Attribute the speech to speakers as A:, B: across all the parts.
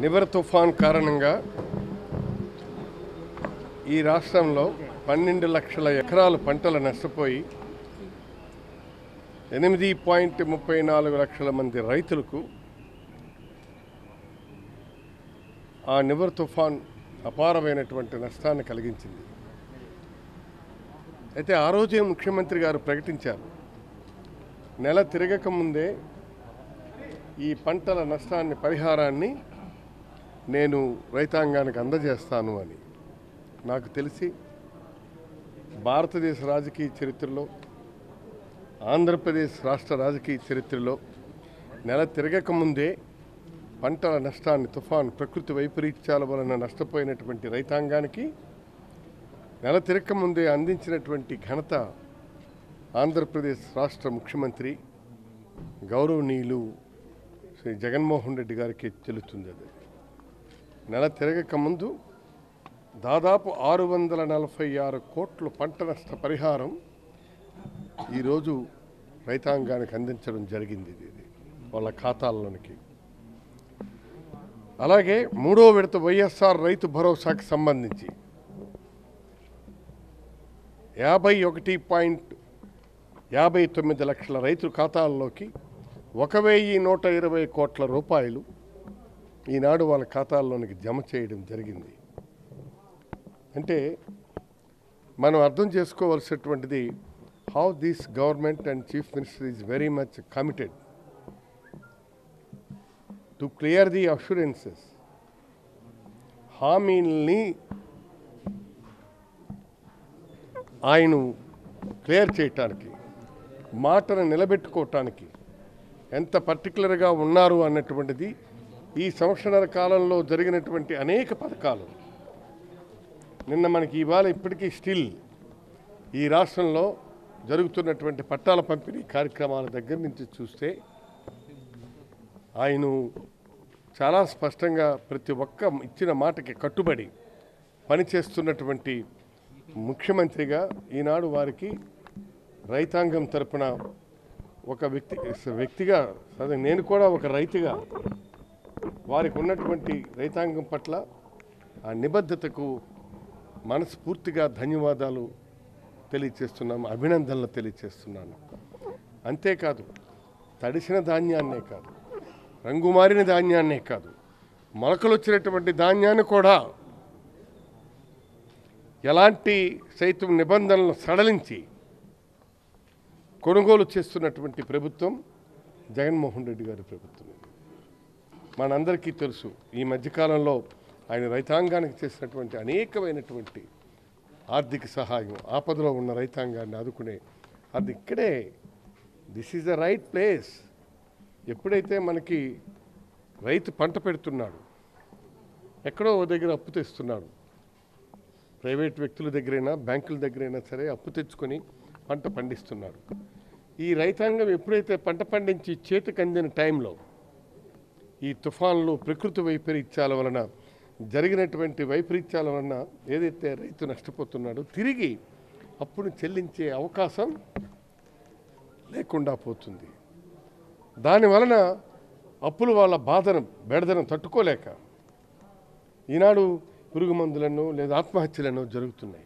A: నివర్ తుఫాన్ కారణంగా ఈ రాష్ట్రంలో పన్నెండు లక్షల ఎకరాలు పంటలు నష్టపోయి ఎనిమిది పాయింట్ ముప్పై నాలుగు లక్షల మంది రైతులకు ఆ నివర్ తుఫాన్ అపారమైనటువంటి నష్టాన్ని కలిగించింది అయితే ఆ రోజే ముఖ్యమంత్రి గారు ప్రకటించారు నెల తిరగక ముందే ఈ పంటల నష్టాన్ని పరిహారాన్ని నేను రైతాంగానికి అందజేస్తాను అని నాకు తెలిసి భారతదేశ రాజకీయ చరిత్రలో ఆంధ్రప్రదేశ్ రాష్ట్ర రాజకీయ చరిత్రలో నెల తిరగక ముందే పంటల నష్టాన్ని తుఫాన్ ప్రకృతి వైపరీత్యాల వలన నష్టపోయినటువంటి రైతాంగానికి నెల తిరగక ముందే అందించినటువంటి ఘనత ఆంధ్రప్రదేశ్ రాష్ట్ర ముఖ్యమంత్రి గౌరవనీయులు శ్రీ జగన్మోహన్ రెడ్డి గారికి చెల్లుతుంది అది నెల తిరగక ముందు దాదాపు ఆరు వందల నలభై ఆరు కోట్ల పంట నష్ట పరిహారం ఈరోజు రైతాంగానికి అందించడం జరిగింది ఇది ఇది వాళ్ళ ఖాతాల్లోనికి అలాగే మూడో విడత వైఎస్ఆర్ రైతు భరోసాకి సంబంధించి యాభై ఒకటి పాయింట్ యాభై తొమ్మిది లక్షల రైతుల ఖాతాల్లోకి ఒక వెయ్యి నూట ఇరవై కోట్ల రూపాయలు ఈనాడు వాళ్ళ ఖాతాల్లోనికి జమ చేయడం జరిగింది అంటే మనం అర్థం చేసుకోవాల్సినటువంటిది how this government and chief minister is very much committed to clear the assurances హామీల్ని ఆయన క్లియర్ చేయటానికి మాటను నిలబెట్టుకోవటానికి ఎంత పర్టికులర్గా ఉన్నారు అన్నటువంటిది ఈ సంవత్సరాల కాలంలో జరిగినటువంటి అనేక పథకాలు నిన్న మనకి ఇవాళ ఇప్పటికీ స్టిల్ ఈ రాష్ట్రంలో జరుగుతున్నటువంటి పట్టాల పంపిణీ కార్యక్రమాల దగ్గర నుంచి చూస్తే ఆయన చాలా స్పష్టంగా ప్రతి ఒక్క ఇచ్చిన మాటకి కట్టుబడి పనిచేస్తున్నటువంటి ముఖ్యమంత్రిగా ఈనాడు వారికి రైతాంగం తరపున ఒక వ్యక్తి వ్యక్తిగా అదే నేను కూడా ఒక రైతుగా వారికి ఉన్నటువంటి రైతాంగం పట్ల ఆ నిబద్ధతకు మనస్ఫూర్తిగా ధన్యవాదాలు తెలియచేస్తున్నాము అభినందనలు తెలియచేస్తున్నాను అంతేకాదు తడిసిన ధాన్యాన్నే కాదు రంగుమారిన ధాన్యాన్నే కాదు మొలకలు వచ్చినటువంటి ధాన్యాన్ని కూడా ఎలాంటి సైతం నిబంధనలను సడలించి కొనుగోలు చేస్తున్నటువంటి ప్రభుత్వం జగన్మోహన్ రెడ్డి గారి ప్రభుత్వం ఇది. మనందరికీ తెలుసు ఈ మధ్యకాలంలో ఆయన రైతాంగానికి చేసినటువంటి అనేకమైనటువంటి ఆర్థిక సహాయం ఆపదలో ఉన్న రైతాంగాన్ని ఆదుకునే అది ఇక్కడే this is the right place ఎప్పుడైతే మనకి రైతు పంట పెడుతున్నాడు ఎక్కడో ఓ దగ్గర అప్పు తెస్తున్నాడు ప్రైవేట్ వ్యక్తుల దగ్గరైనా బ్యాంకుల దగ్గరైనా సరే అప్పు తెచ్చుకొని పంట పండిస్తున్నాడు ఈ రైతాంగం ఎప్పుడైతే పంట పండించి చేతికి అందిన టైంలో ఈ తుఫాన్లు ప్రకృతి వైపరీత్యాల వలన జరిగినటువంటి వైపరీత్యాల వలన ఏదైతే రైతు నష్టపోతున్నాడో తిరిగి అప్పును చెల్లించే అవకాశం లేకుండా పోతుంది దాని వలన అప్పులు వాళ్ళ బాధను బెడదను తట్టుకోలేక ఈనాడు పురుగు మందులను లేదా ఆత్మహత్యలను జరుగుతున్నాయి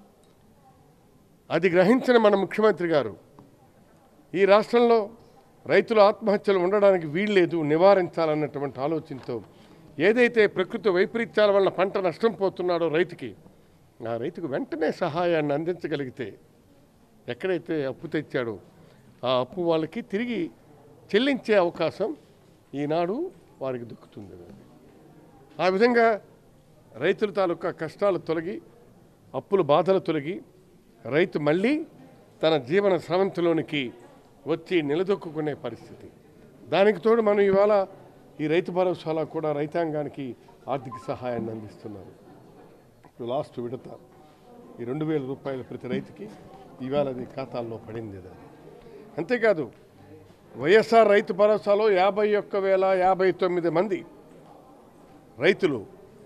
A: అది గ్రహించిన మన ముఖ్యమంత్రి గారు ఈ రాష్ట్రంలో రైతుల ఆత్మహత్యలు ఉండడానికి వీల్లేదు నివారించాలన్నటువంటి ఆలోచనతో ఏదైతే ప్రకృతి వైపరీత్యాల వల్ల పంట నష్టం పోతున్నాడో రైతుకి ఆ రైతుకు వెంటనే సహాయాన్ని అందించగలిగితే ఎక్కడైతే అప్పు తెచ్చాడో ఆ అప్పు వాళ్ళకి తిరిగి చెల్లించే అవకాశం ఈనాడు వారికి దొక్కుతుంది ఆ విధంగా రైతుల తాలూకా కష్టాలు తొలగి అప్పుల బాధలు తొలగి రైతు మళ్ళీ తన జీవన స్రవంతిలోనికి వచ్చి నిలదొక్కునే పరిస్థితి దానికి తోడు మనం ఇవాళ ఈ రైతు భరోసాలో కూడా రైతాంగానికి ఆర్థిక సహాయాన్ని అందిస్తున్నారు ఇప్పుడు లాస్ట్ విడత ఈ రెండు వేల రూపాయలు ప్రతి రైతుకి ఇవాళ అది ఖాతాల్లో పడింది అది అంతేకాదు వైఎస్ఆర్ రైతు భరోసాలో యాభై ఒక్క వేల యాభై తొమ్మిది మంది రైతులు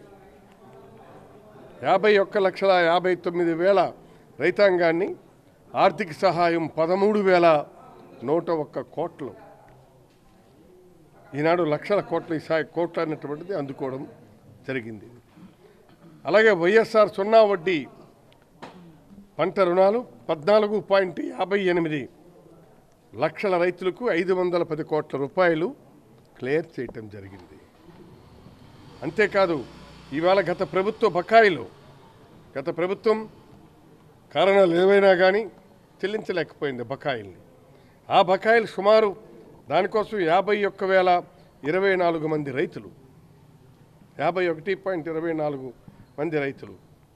A: యాభై ఒక్క లక్షల యాభై తొమ్మిది వేల రైతాంగాన్ని ఆర్థిక సహాయం పదమూడు వేల నూట ఒక్క కోట్లు ఈనాడు లక్షల కోట్ల ఈ సా- కోట్ల అన్నటువంటిది అందుకోవడం జరిగింది అలాగే వైఎస్ఆర్ సున్నా వడ్డీ పంట రుణాలు పద్నాలుగు పాయింట్ యాభై ఎనిమిది లక్షల రైతులకు ఐదు వందల పది కోట్ల రూపాయలు క్లియర్ చేయటం జరిగింది అంతేకాదు ఇవాళ గత ప్రభుత్వ బకాయిలు గత ప్రభుత్వం కారణాలు ఏవైనా కానీ చెల్లించలేకపోయింది బకాయిల్ని ఆ బకాయిలు సుమారు దానికోసం యాభై ఒక్క వేల ఇరవై నాలుగు మంది రైతులు యాభై ఒకటి పాయింట్ ఇరవై నాలుగు మంది రైతులు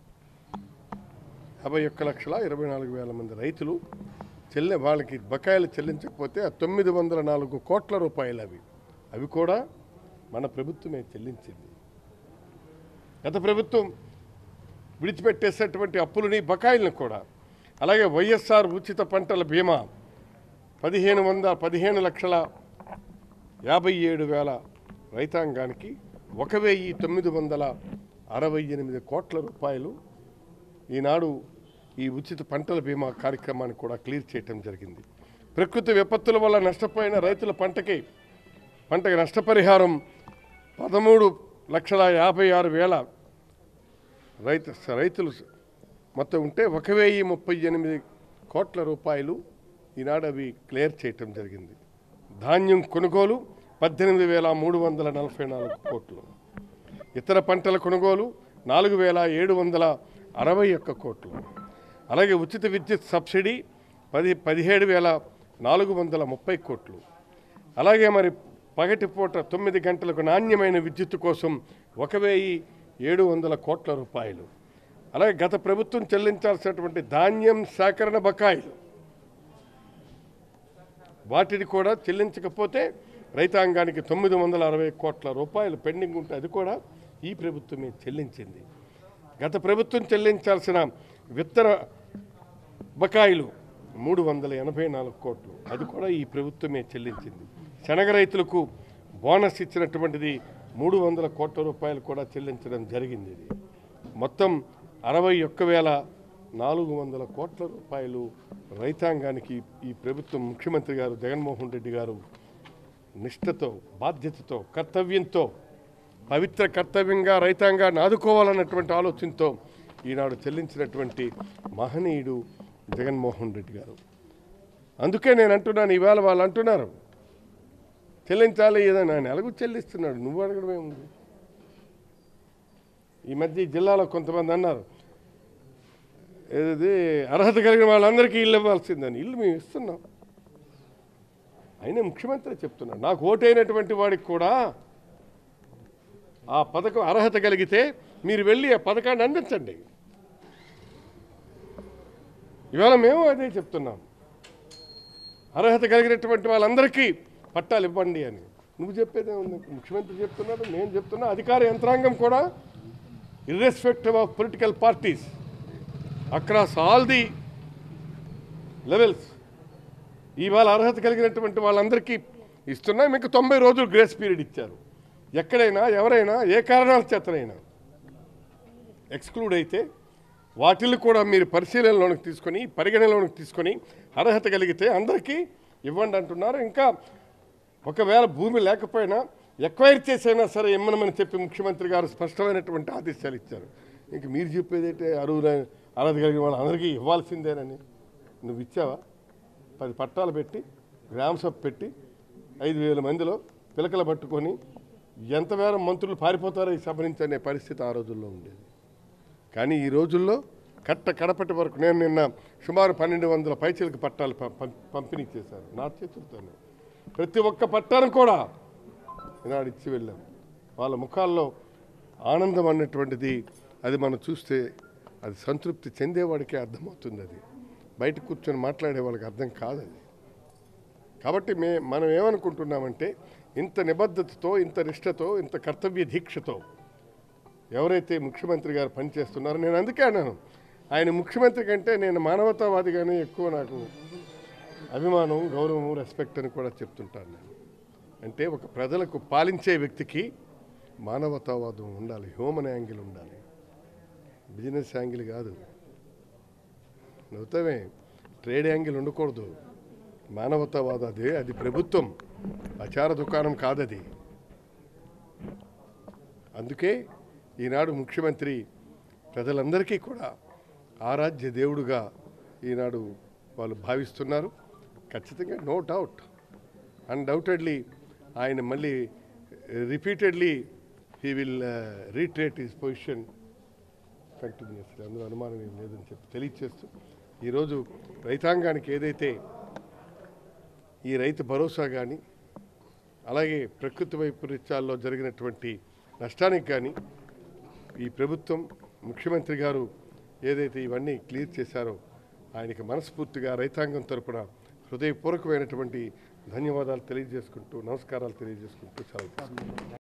A: యాభై ఒక్క లక్షల ఇరవై నాలుగు వేల మంది రైతులు చెల్లె వాళ్ళకి బకాయిలు చెల్లించకపోతే ఆ తొమ్మిది వందల నాలుగు కోట్ల రూపాయలు అవి అవి కూడా మన ప్రభుత్వమే చెల్లించింది గత ప్రభుత్వం విడిచిపెట్టేసేటువంటి అప్పులని బకాయిలను కూడా అలాగే వైఎస్ఆర్ ఉచిత పంటల బీమా పదిహేను వంద పదిహేను లక్షల యాభై ఏడు వేల రైతాంగానికి ఒక వెయ్యి తొమ్మిది వందల అరవై ఎనిమిది కోట్ల రూపాయలు ఈనాడు ఈ ఉచిత పంటల బీమా కార్యక్రమాన్ని కూడా క్లియర్ చేయటం జరిగింది ప్రకృతి విపత్తుల వల్ల నష్టపోయిన రైతుల పంటకి పంటకి నష్టపరిహారం పదమూడు లక్షల యాభై ఆరు వేల రైతు రైతులు మొత్తం ఉంటే ఒక వెయ్యి ముప్పై ఎనిమిది కోట్ల రూపాయలు ఈనాడు అవి క్లియర్ చేయటం జరిగింది ధాన్యం కొనుగోలు పద్దెనిమిది వేల మూడు వందల నలభై నాలుగు కోట్లు ఇతర పంటల కొనుగోలు నాలుగు వేల ఏడు వందల అరవై ఒక్క కోట్లు అలాగే ఉచిత విద్యుత్ సబ్సిడీ పది పదిహేడు వేల నాలుగు వందల ముప్పై కోట్లు అలాగే మరి పగటిపూట తొమ్మిది గంటలకు నాణ్యమైన విద్యుత్ కోసం ఒక వెయ్యి ఏడు వందల కోట్ల రూపాయలు అలాగే గత ప్రభుత్వం చెల్లించాల్సినటువంటి ధాన్యం సేకరణ బకాయిలు వాటిని కూడా చెల్లించకపోతే రైతాంగానికి తొమ్మిది వందల అరవై కోట్ల రూపాయలు పెండింగ్ ఉంటే అది కూడా ఈ ప్రభుత్వమే చెల్లించింది గత ప్రభుత్వం చెల్లించాల్సిన విత్తన బకాయిలు మూడు వందల ఎనభై నాలుగు కోట్లు అది కూడా ఈ ప్రభుత్వమే చెల్లించింది శనగ రైతులకు బోనస్ ఇచ్చినటువంటిది మూడు వందల కోట్ల రూపాయలు కూడా చెల్లించడం జరిగింది ఇది మొత్తం అరవై ఒక్క వేల నాలుగు వందల కోట్ల రూపాయలు రైతాంగానికి ఈ ప్రభుత్వం ముఖ్యమంత్రి గారు జగన్మోహన్ రెడ్డి గారు నిష్ఠతో బాధ్యతతో కర్తవ్యంతో పవిత్ర కర్తవ్యంగా రైతాంగాన్ని ఆదుకోవాలన్నటువంటి ఆలోచనతో ఈనాడు చెల్లించినటువంటి మహనీయుడు జగన్మోహన్ రెడ్డి గారు అందుకే నేను అంటున్నాను ఈవేళ వాళ్ళు అంటున్నారు చెల్లించాలి ఏదైనా ఆయన ఎలాగో చెల్లిస్తున్నాడు నువ్వు అడగడం ఏముంది ఈ మధ్య ఈ జిల్లాలో కొంతమంది అన్నారు ఏది అర్హత కలిగిన వాళ్ళందరికీ ఇల్లు ఇవ్వాల్సిందని ఇల్లు మేము ఇస్తున్నాం అయినా ముఖ్యమంత్రి చెప్తున్నాడు నాకు ఓటైనటువంటి వాడికి కూడా ఆ పథకం అర్హత కలిగితే మీరు వెళ్ళి ఆ పథకాన్ని అందించండి ఇవాళ మేము అదే చెప్తున్నాం అర్హత కలిగినటువంటి వాళ్ళందరికీ పట్టాలు ఇవ్వండి అని నువ్వు చెప్పేదే ఉంది ముఖ్యమంత్రి చెప్తున్నాడు నేను చెప్తున్నా అధికార యంత్రాంగం కూడా irrespective of political parties across all the levels ఇవాళ అర్హత కలిగినటువంటి వాళ్ళందరికీ ఇస్తున్నా మీకు తొంభై రోజులు గ్రేస్ పీరియడ్ ఇచ్చారు ఎక్కడైనా ఎవరైనా ఏ కారణాల చేతనైనా ఎక్స్క్లూడ్ అయితే వాటిని కూడా మీరు పరిశీలనలోనికి తీసుకొని పరిగణనలోనికి తీసుకొని అర్హత కలిగితే అందరికీ ఇవ్వండి అంటున్నారు ఇంకా ఒకవేళ భూమి లేకపోయినా ఎక్వైర్ చేసైనా సరే ఇమ్మనమని చెప్పి ముఖ్యమంత్రి గారు స్పష్టమైనటువంటి ఆదేశాలు ఇచ్చారు ఇంక మీరు చెప్పేది అయితే అరువుల అర్హత కలిగిన వాళ్ళు అందరికీ ఇవ్వాల్సిందేనని నువ్వు ఇచ్చావా పది పట్టాలు పెట్టి గ్రామ సభ పెట్టి ఐదు వేల మందిలో పిలకలు పట్టుకొని ఎంత వేల మంత్రులు పారిపోతారో ఈ సభ నుంచి అనే పరిస్థితి ఆ రోజుల్లో ఉండేది కానీ ఈ రోజుల్లో కట్ట కడపటి వరకు నేను నిన్న సుమారు పన్నెండు వందల పైచలకు పట్టాలు పం- పం- పంపిణీ చేశాను నా చేతులతోనే ప్రతి ఒక్క పట్టాను కూడా ఈనాడు ఇచ్చి వెళ్ళాం వాళ్ళ ముఖాల్లో ఆనందం అన్నటువంటిది అది మనం చూస్తే అది సంతృప్తి చెందేవాడికే అర్థమవుతుంది అది బయట కూర్చొని మాట్లాడే వాళ్ళకి అర్థం కాదు అది కాబట్టి మే మనం ఏమనుకుంటున్నామంటే ఇంత నిబద్ధతతో ఇంత నిష్ఠతో ఇంత కర్తవ్య దీక్షతో ఎవరైతే ముఖ్యమంత్రి గారు పనిచేస్తున్నారో నేను అందుకే అన్నాను ఆయన ముఖ్యమంత్రి కంటే నేను మానవతావాదిగానే ఎక్కువ నాకు అభిమానం గౌరవం రెస్పెక్ట్ అని కూడా చెప్తుంటాను నేను అంటే ఒక ప్రజలకు పాలించే వ్యక్తికి మానవతావాదం ఉండాలి హ్యూమన్ యాంగిల్ ఉండాలి బిజినెస్ యాంగిల్ కాదు నవ్వుతామే ట్రేడ్ యాంగిల్ ఉండకూడదు మానవతావాద అదే అది ప్రభుత్వం అచార దుకాణం కాదది అందుకే ఈనాడు ముఖ్యమంత్రి ప్రజలందరికీ కూడా ఆరాధ్య దేవుడుగా ఈనాడు వాళ్ళు భావిస్తున్నారు ఖచ్చితంగా నో డౌట్ అన్డౌటెడ్లీ ఆయన మళ్ళీ repeatedly he will retreat his position continuously అందులో అనుమానం ఏం లేదని చెప్పి తెలియచేస్తూ ఈరోజు రైతాంగానికి ఏదైతే ఈ రైతు భరోసా కానీ అలాగే ప్రకృతి వైపరీత్యాల్లో జరిగినటువంటి నష్టానికి కానీ ఈ ప్రభుత్వం ముఖ్యమంత్రి గారు ఏదైతే ఇవన్నీ క్లియర్ చేశారో ఆయనకి మనస్ఫూర్తిగా రైతాంగం తరపున హృదయపూర్వకమైనటువంటి ధన్యవాదాలు తెలియజేసుకుంటూ నమస్కారాలు తెలియజేసుకుంటూ సెలవు తీసుకుంటున్నాను.